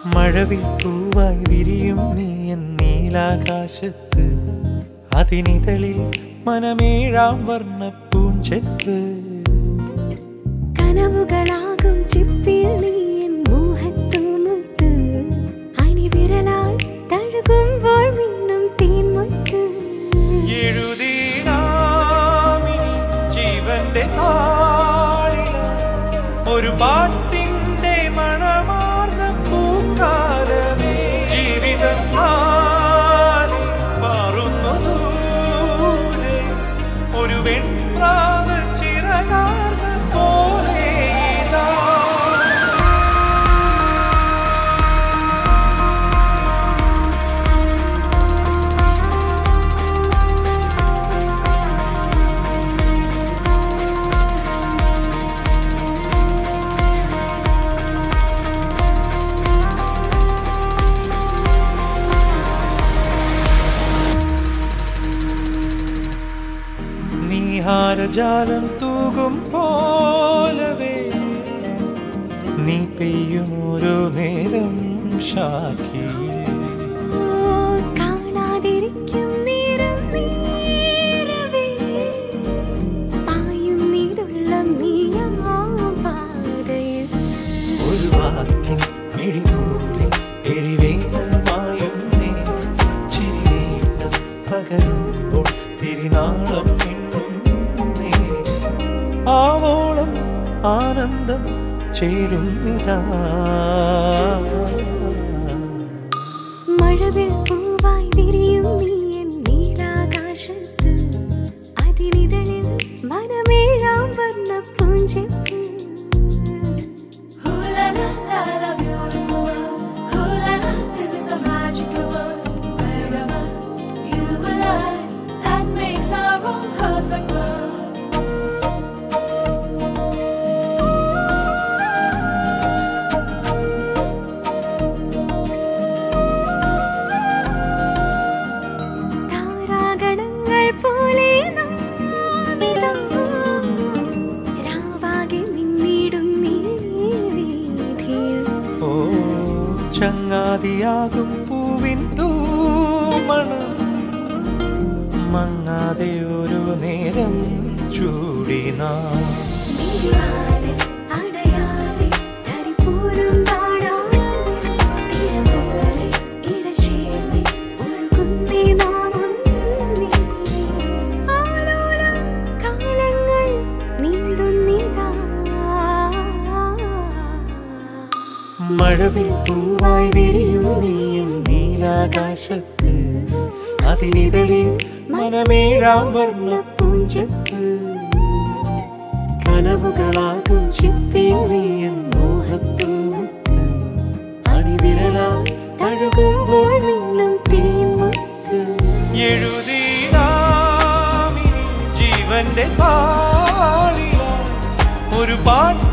മഴവിൽ പൂവായി വിരിയും നീ എൻ നീലാകാശത്ത് അതിനിതളിൽ മനമേഴാം വർണ്ണ പൂഞ്ചെപ്പ് കനവുകളാകും ചിപ്പിൽ നീ എൻ മോഹത്തൂമുത്ത് അണിവിരലാൽ തഴുകുമ്പോൾ മിന്നും തേൻമുത്ത് എഴുതിനാമിനി ജീവന്റെ താളില ഒരു പാട്ടിന്റെ മണമാർന്ന പൂക്കാലമേ ജീവിതം താനെ മാറുന്നു ദൂരെ ഒരു വെൺപ്രാവ് ചിറകാർന്ന പോലെ ഇതാ. നീഹാരജാലം തൂകും പോലവേ നീ പെയ്യും ഓരോ നേരം ഷാക്കി ഓ, കാണാതിരിക്കും നേരം നീരവേ പായും നീതുള്ളം നീയാം പാതയിൽ ഒരു വാക്കിൻ മിഴിനൂലിൽ എരിവേനൽ മായും നീ ചിരിവേണ്ടം പകരുമ്പോൾ തിരിനാളം മിന്നും നീ ആവോളം ആനന്ദം ചേരുന്നിതാ മഴവിൽ പൂവായി വിരിയും നീ എൻ നീലാകാശത്ത് അതിനിതളിൽ മനമേഴാം വർണ്ണ പൂഞ്ചെപ്പ് Ooh la la la la beautiful world. Ooh la la, this is a magical world. Wherever you and I, that makes our own perfect world. താരാഗണങ്ങൾ പോലെ നാമിതാ രാവാകെ മിന്നിടും നീ വീഥിയിൽ ഓ ചങ്ങാതിയാകും പൂവിൻ തൂമണം മങ്ങാതെ ഒരു നേരം ചൂടിനാ മിഴിയാതെ അടയാതെ തരിപ്പോലും കാണാതെ തിര പോലെ ഇഴചേർന്ന് ഒഴുകുന്നേ നാം ഒന്നേ. ആലോലം കാലങ്ങൾ നീന്തുന്നിതാ മഴവിൽ പൂവായി വിരിയും നീയും നീലാകാശത്ത് അതിനിതളിൽ മനമേഴാം വർണ്ണ പൂഞ്ചത്ത് കനവുകളാകും ചിപ്പിൽ നീയും മോഹത്തൂമുത്ത് അണിവിരലാ തഴുകുമ്പോൾ മിന്നും തീമുത്ത് എഴുതിനാമിനി ജീവന്റെ താളില ഒരു പാട്ട്